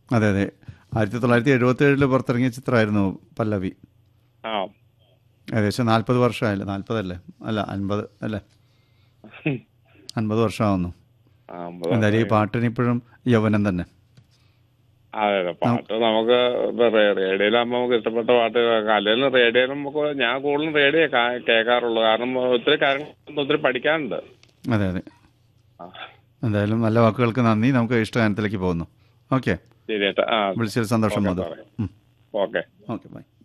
അതെ അതെ ആയിരത്തി തൊള്ളായിരത്തി എഴുപത്തി ഏഴിൽ പുറത്തിറങ്ങിയ ചിത്രമായിരുന്നു പല്ലവി ആ ഏകദേശം നാൽപ്പത് വർഷമായില്ലേ നാൽപ്പതല്ലേ അല്ല അൻപത് അല്ലേ അൻപത് വർഷമാവുന്നു ആ, അമ്പത് എന്തായാലും ഈ പാട്ടിന് ഇപ്പോഴും യൗവനം തന്നെ അതെ അതെ പാട്ട് നമുക്ക് റേഡിയോയിലാകുമ്പോൾ നമുക്ക് ഇഷ്ടപ്പെട്ട പാട്ട് കേൾക്കാം അല്ലെങ്കിൽ റേഡിയോയിൽ നമുക്ക് ഞാൻ കൂടുതലും റേഡിയോ കാ- കേൾക്കാറുള്ളൂ കാരണം ഒത്തിരി കാര്യങ്ങൾ ഒത്തിരി പഠിക്കാനുണ്ട് അതെ അതെ ആ, എന്തായാലും നല്ല വാക്കുകൾക്ക് നന്ദി നമുക്ക് ഇഷ്ടഗാനത്തിലേക്ക് പോകുന്നു ഓക്കെ ശരി ഏട്ടാ ആ വിളിച്ചതിൽ സന്തോഷം ഓക്കെ മധു സാറേ. ഉം. Okay okay bye